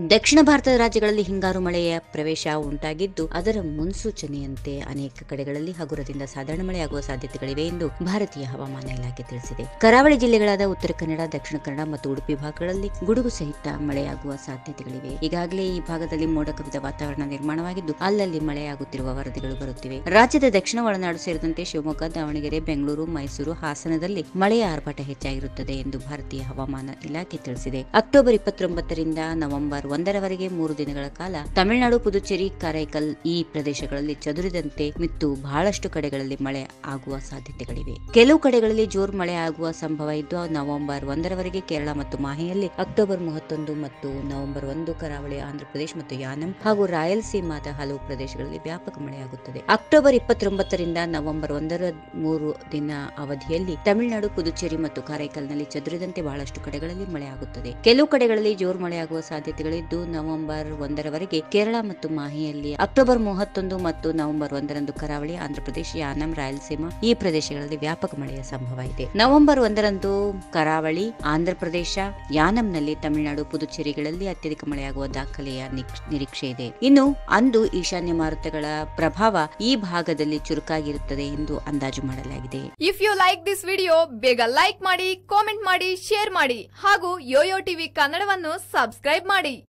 ದಕ್ಷಿಣ ಭಾರತದ ರಾಜ್ಯಗಳಲ್ಲಿ ಹಿಂಗಾರು ಮಳೆಯ ಪ್ರವೇಶ ಉಂಟಾಗಿದ್ದು ಅದರ ಮುನ್ಸೂಚನೆಯಂತೆ ಅನೇಕ ಕಡೆಗಳಲ್ಲಿ ಹಗುರದಿಂದ ಸಾಧಾರಣ ಮಳೆಯಾಗುವ ಸಾಧ್ಯತೆಗಳಿವೆ ಎಂದು ಭಾರತೀಯ ಹವಾಮಾನ ಇಲಾಖೆ ತಿಳಿಸಿದೆ ಕರಾವಳಿ ಜಿಲ್ಲೆಗಳಾದ ಉತ್ತರ ಕನ್ನಡ ದಕ್ಷಿಣ ಕನ್ನಡ ಮತ್ತು ಉಡುಪಿ ಭಾಗಗಳಲ್ಲಿ ಗುಡುಗು ಸಹಿತ ಮಳೆಯಾಗುವ ಸಾಧ್ಯತೆಗಳಿವೆ ಈಗಾಗಲೇ ಈ ಭಾಗದಲ್ಲಿ ಮೋಡ ಕವಿದ ವಾತಾವರಣ ನಿರ್ಮಾಣವಾಗಿದ್ದು ಅಲ್ಲಲ್ಲಿ ಮಳೆಯಾಗುತ್ತಿರುವ ವರದಿಗಳು ಬರುತ್ತಿವೆ ರಾಜ್ಯದ ದಕ್ಷಿಣ ಒಳನಾಡು ಸೇರಿದಂತೆ ಶಿವಮೊಗ್ಗ ದಾವಣಗೆರೆ ಬೆಂಗಳೂರು ಮೈಸೂರು ಹಾಸನದಲ್ಲಿ ಮಳೆಯ ಆರ್ಭಟ ಹೆಚ್ಚಾಗಿರುತ್ತದೆ ಎಂದು ಭಾರತೀಯ ಹವಾಮಾನ ಇಲಾಖೆ ತಿಳಿಸಿದೆ ಅಕ್ಟೋಬರ್ ಇಪ್ಪತ್ತೊಂಬತ್ತರಿಂದ ನವೆಂಬರ್ ಒಂದರವರೆಗೆ ಮೂರು ದಿನಗಳ ಕಾಲ ತಮಿಳುನಾಡು ಪುದುಚೇರಿ ಕರೈಕಲ್ ಈ ಪ್ರದೇಶಗಳಲ್ಲಿ ಚದುರಿದಂತೆ ಮತ್ತು ಬಹಳಷ್ಟು ಕಡೆಗಳಲ್ಲಿ ಮಳೆ ಆಗುವ ಸಾಧ್ಯತೆಗಳಿವೆ ಕೆಲವು ಕಡೆಗಳಲ್ಲಿ ಜೋರು ಮಳೆ ಆಗುವ ಸಂಭವ ಇದ್ದು ನವೆಂಬರ್ ಒಂದರವರೆಗೆ ಕೇರಳ ಮತ್ತು ಮಾಹೆಯಲ್ಲಿ ಅಕ್ಟೋಬರ್ ಮೂವತ್ತೊಂದು ಮತ್ತು ನವೆಂಬರ್ ಒಂದು ಕರಾವಳಿ ಆಂಧ್ರಪ್ರದೇಶ ಮತ್ತು ಯಾನಂ ಹಾಗೂ ರಾಯಲಸೀಮಾದ ಹಲವು ಪ್ರದೇಶಗಳಲ್ಲಿ ವ್ಯಾಪಕ ಮಳೆಯಾಗುತ್ತದೆ ಅಕ್ಟೋಬರ್ ಇಪ್ಪತ್ತೊಂಬತ್ತರಿಂದ ನವೆಂಬರ್ ಒಂದರ ಮೂರು ದಿನ ಅವಧಿಯಲ್ಲಿ ತಮಿಳುನಾಡು ಪುದುಚೇರಿ ಮತ್ತು ಕಾರೈಕಲ್ನಲ್ಲಿ ಚದುರಿದಂತೆ ಬಹಳಷ್ಟು ಕಡೆಗಳಲ್ಲಿ ಮಳೆಯಾಗುತ್ತದೆ ಕೆಲವು ಕಡೆಗಳಲ್ಲಿ ಜೋರು ಮಳೆಯಾಗುವ ಸಾಧ್ಯತೆಗಳಿದ್ದು ನವೆಂಬರ್ ಒಂದರವರೆಗೆ ಕೇರಳ ಮತ್ತು ಮಾಹಿಯಲ್ಲಿ ಅಕ್ಟೋಬರ್ ಮೂವತ್ತೊಂದು ಮತ್ತು ನವೆಂಬರ್ ಒಂದರಂದು ಕರಾವಳಿ ಆಂಧ್ರಪ್ರದೇಶ ಯಾನಂ ರಾಯಲಸೀಮಾ ಈ ಪ್ರದೇಶಗಳಲ್ಲಿ ವ್ಯಾಪಕ ಮಳೆಯ ಸಂಭವ ಇದೆ ನವೆಂಬರ್ ಒಂದರಂದು ಕರಾವಳಿ ಆಂಧ್ರಪ್ರದೇಶ ಯಾನಂನಲ್ಲಿ ತಮಿಳುನಾಡು ಪುದುಚೇರಿಗಳಲ್ಲಿ ಅತ್ಯಧಿಕ ಮಳೆಯಾಗುವ ದಾಖಲೆಯ ನಿಕ್- ನಿರೀಕ್ಷೆ ಇದೆ ಇನ್ನು ಅಂದು ಈಶಾನ್ಯ ಮಾರುತಗಳ ಪ್ರಭಾವ ಈ ಭಾಗದಲ್ಲಿ ಚುರುಕಾಗಿರುತ್ತದೆ ಎಂದು ಅಂದಾಜು ಮಾಡಲಾಗಿದೆ if you like this video ಬೇಗ ಲೈಕ್ ಮಾಡಿ ಕಾಮೆಂಟ್ ಮಾಡಿ ಶೇರ್ ಮಾಡಿ ಹಾಗೂ ಯೋಯೋ ಟಿವಿ ಕನ್ನಡವನ್ನು ಸಬ್ಸ್ಕ್ರೈಬ್ ಮಾಡಿ